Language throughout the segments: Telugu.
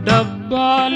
డబ్బాల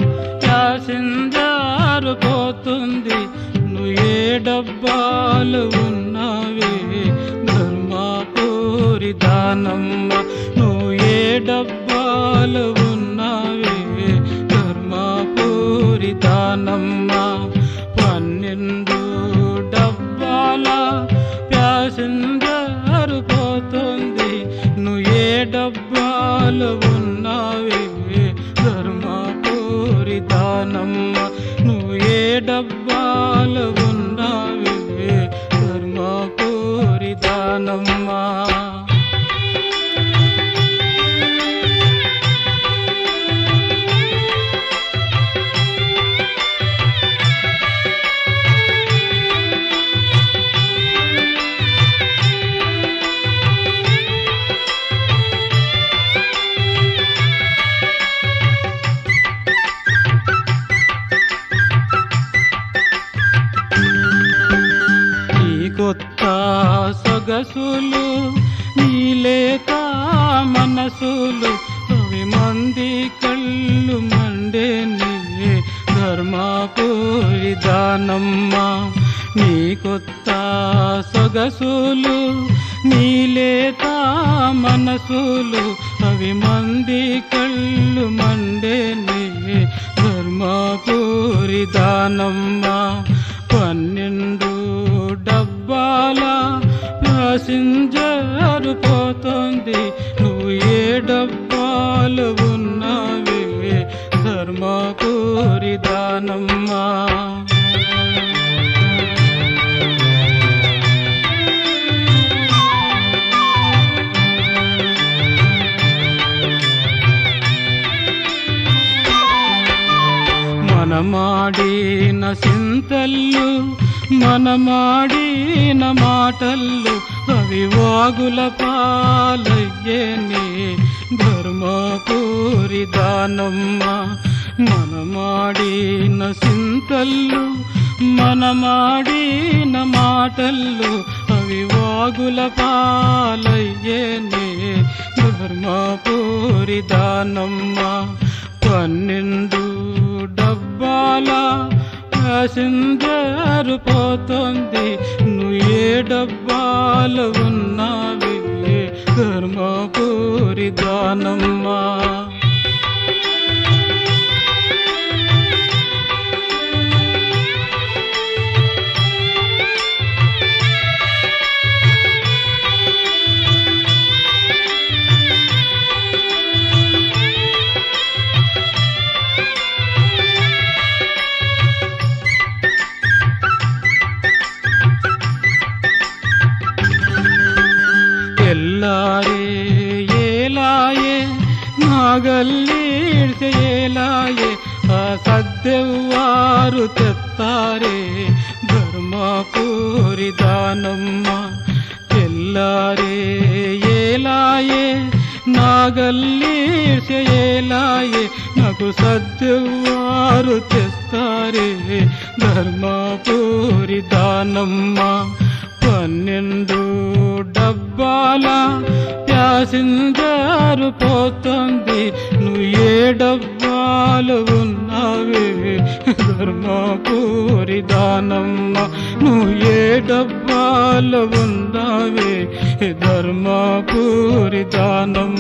ప్యాసింజర్ పోతుంది నువ్వు ఏ డబ్బాలు ఉన్నావే ధర్మాపూరి దానమ్మ నువ్వు ఏ డబ్బాలు ఉన్నావే ధర్మాపూరి దానమ్మ పన్నెండు డబ్బాల ప్యాసింజర్ పోతుంది నువ్వు ఏ డబ్బాలు ఉన్నావే ధర్మాపూరి దానమ్మ నువ్వు ఏ డబ్బాలు ఉన్నావే ధర్మాపూరి దానమ్మ ఈ కొత్త సొగసులు నీలేత మనసులు అవి మంది కళ్ళు మండే నీ ధర్మాపూరి దానమ్మ నీ కొత్త సొగసులు నీలేత మనసులు అవి మంది కళ్ళు మండే నీ ధర్మాపూరి దానమ్మ పన్నెండు డబ్బాల ప్యాసింజర్ పోతుంది నువ్వు ఏ డబ్బాలు ఉన్నావే ధర్మపూరి దానమ్మా మనమాడిన సింతల్లు మనమాడిన మాటల్లు అవి వాగుల పాలయ్యేని ధర్మపూరి దానమ్మ మనమాడిన సింతల్లు మనమాడిన మాటల్లు అవి వాగుల పాలయ్యేని ధర్మపూరి దానమ్మ పన్నెండు డబ్బాల ప్యాసింజర్ పోతుంది నువ్వు ఏ డబ్బాలు ఉన్నావి ధర్మపూరి దానమ్మా ಎಲ್ಲಾರೇ ಏಲಾಯೆ ನಾಗಲ್ಲೀಡ್ಸೆ ಏಲಾಯೆ ಆ ಸದ್ದೆವ್ವಾರು ತೆತ್ತಾರೆ ಧರ್ಮಪೂರಿ ದಾನಮ್ಮ ಎಲ್ಲಾರೇ ಏಲಾಯೆ నాగల్లీర్చే ఏలాయే నాకు సద్దువారు తెస్తారే ధర్మపూరి దానమ్మ పన్నెండు డబ్బాల ప్యాసింజర్ పోతుంది నువ్వు ఏ డబ్బాలు ఉన్నావే ధర్మపూరి దానమ్మ నువ్వు ఏ డబ్బాలు ఉన్నావే ధర్మపూరి దానమ్మ